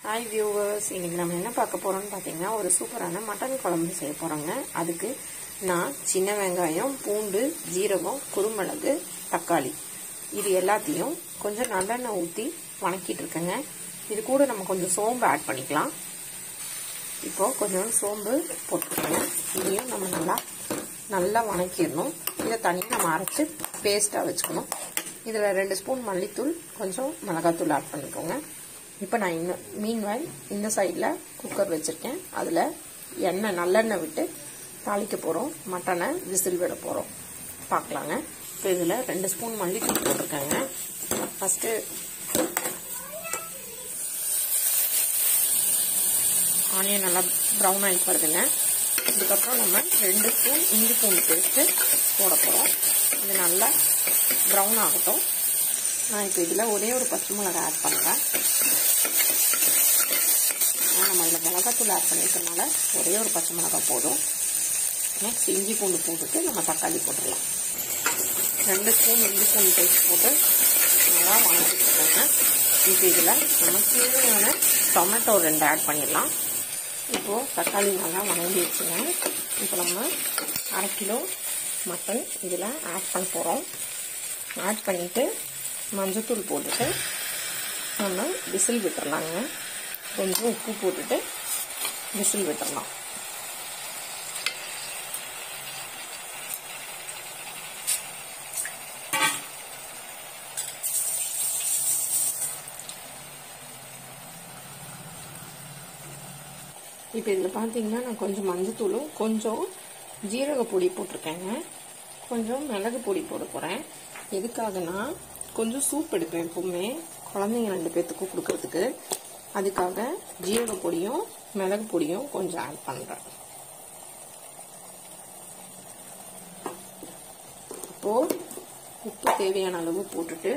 hi viewers இன்னைக்கு நம்ம என்ன பார்க்க போறோம்னு பார்த்தீங்கன்னா ஒரு சூப்பரான மட்டன் குழம்பு செய்ய போறோங்க அதுக்கு நான் சின்ன வெங்காயம் பூண்டு ஜீரகம் குருமிளகு தக்காளி இது எல்லாத்தையும் கொஞ்சம் நல்லெண்ணெய் ஊற்றி வணக்கிட்டு இருக்கேங்க இது கூட நம்ம கொஞ்சம் சோம்பு ஆட் பண்ணிக்கலாம் இப்போ கொஞ்சம் சோம்பு போட்டுக்கோங்க இதையும் நம்ம நல்லா நல்லா வணக்கிடணும் இதை தனியாக நம்ம அரைச்சி பேஸ்ட்டாக வச்சுக்கணும் இதில் ரெண்டு ஸ்பூன் மல்லித்தூள் கொஞ்சம் மிளகாத்தூள் ஆட் பண்ணிக்கோங்க இப்போ நான் இன்னும் மீன்வாயில் இந்த சைடில் குக்கர் வச்சுருக்கேன் அதில் எண்ணெய் நல்லெண்ணெய் விட்டு தாளிக்க போகிறோம் மட்டனை விசில் விட போகிறோம் பார்க்கலாங்க இப்போ இதில் ரெண்டு ஸ்பூன் மல்லித்தூள் போட்டிருக்கேங்க ஃபஸ்ட்டு ஆனியன் நல்லா ப்ரௌன் ஆகி வருதுங்க இதுக்கப்புறம் நம்ம ரெண்டு ஸ்பூன் இஞ்சி பூண்டு பேஸ்ட்டு போட போகிறோம் இது நல்லா ப்ரௌன் ஆகட்டும் நான் இப்போ இதில் ஒரே ஒரு பச்சை மிளகா ஆட் பண்ணுறேன் நம்ம இதில் மிளகாத்தூள் ஆட் பண்ணியிருக்கனால ஒரே ஒரு பச்சை மிளகா போதும் நெக்ஸ்ட் இஞ்சி பூண்டு போட்டுட்டு நம்ம தக்காளி போட்டுடலாம் ரெண்டு ஸ்பூன் இஞ்சி பூண்டு பேஸ்ட் போட்டு நல்லா வணக்கிட்டுருக்கோங்க இப்போ இதில் நம்ம தேவையான டொமேட்டோ ரெண்டு ஆட் பண்ணிடலாம் இப்போது தக்காளி நல்லா வணங்கி வச்சுங்க இப்போ நம்ம அரை கிலோ மட்டன் இதில் ஆட் பண்ண போகிறோம் ஆட் பண்ணிவிட்டு மஞ்சத்தூள் போட்டுட்டு நம்ம விசில் விட்டுறலாங்க கொஞ்சம் உப்பு போட்டுட்டு விசில் விட்டுறலாம் இப்போ இதில் பார்த்தீங்கன்னா நான் கொஞ்சம் மஞ்சத்தூளும் கொஞ்சம் ஜீரக பொடி போட்டிருக்கேங்க கொஞ்சம் மிளகு பொடி போட போகிறேன் எதுக்காகனா கொஞ்சம் சூப் எடுப்பேன் எப்பவுமே குழந்தைங்க ரெண்டு பேர்த்துக்கும் கொடுக்கறதுக்கு அதுக்காக ஜீரக பொடியும் மிளகு பொடியும் கொஞ்சம் ஆட் பண்ணுறேன் இப்போது உப்பு தேவையான அளவு போட்டுட்டு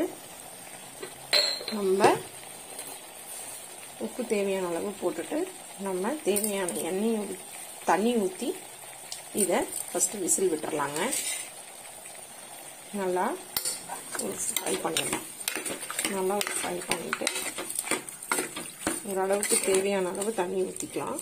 நம்ம உப்பு தேவையான அளவு போட்டுட்டு நம்ம தேவையான எண்ணெய் தண்ணி ஊற்றி இதை ஃபஸ்ட்டு விசில் விட்டுறலாங்க நல்லா ஒரு ஃப்ரை பண்ணிடலாம் நல்லா ஒரு ஃப்ரை பண்ணிவிட்டு ஓரளவுக்கு தேவையான அளவு தண்ணி ஊற்றிக்கலாம்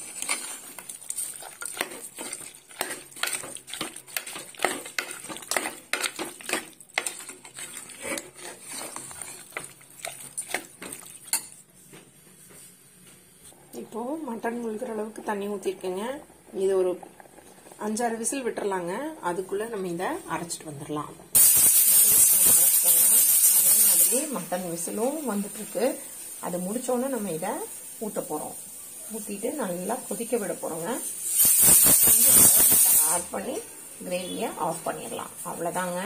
இப்போது மட்டன் முழுகிற அளவுக்கு தண்ணி ஊற்றிருக்கேங்க இது ஒரு அஞ்சாறு விசில் விட்டுறலாங்க அதுக்குள்ளே நம்ம இதை அரைச்சிட்டு வந்துடலாம் அதே மாதிரி மட்டன் விசிலும் வந்துட்டுருக்கு அது முடிச்சோன்னே நம்ம இதை ஊற்ற போகிறோம் ஊற்றிட்டு நல்லா கொதிக்க விட போகிறோங்க ஆட் பண்ணி கிரேவியை ஆஃப் பண்ணிடலாம் அவ்வளோதாங்க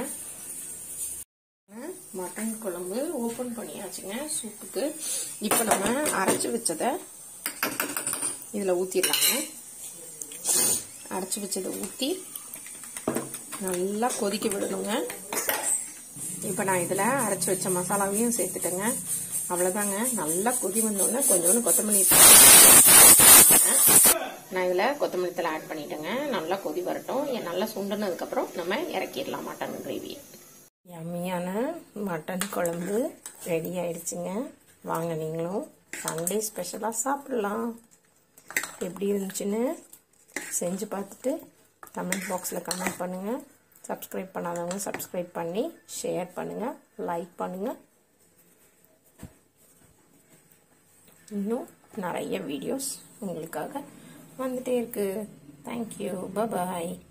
மட்டன் குழம்பு ஓப்பன் பண்ணியாச்சுங்க சூப்புக்கு இப்போ நம்ம அரைச்சி வச்சதை இதில் ஊற்றிடலாங்க அரைச்சி வச்சதை ஊற்றி நல்லா கொதிக்க விடணுங்க இப்போ நான் இதில் அரைச்சி வச்ச மசாலாவையும் சேர்த்துட்டேங்க அவ்வளோதாங்க நல்லா கொதி வந்தோடனே கொஞ்சோண்டு கொத்தமல்லி நான் இதில் கொத்தமல்லி தலை ஆட் பண்ணிட்டேங்க நல்லா கொதி வரட்டும் நல்லா சுண்டனதுக்கப்புறம் நம்ம இறக்கிடலாம் மட்டன் கிரேவி யம்மியான மட்டன் குழம்பு ரெடி ஆயிடுச்சுங்க வாங்க நீங்களும் சண்டே ஸ்பெஷலாக சாப்பிடலாம் எப்படி இருந்துச்சுன்னு செஞ்சு பார்த்துட்டு கமெண்ட் பாக்ஸில் கமெண்ட் பண்ணுங்கள் சப்ஸ்கிரைப் பண்ணாதவங்க சப்ஸ்கிரைப் பண்ணி ஷேர் பண்ணுங்கள் லைக் பண்ணுங்கள் இன்னும் நிறைய வீடியோஸ் உங்களுக்காக வந்துட்டே இருக்கு தேங்க்யூ பாய்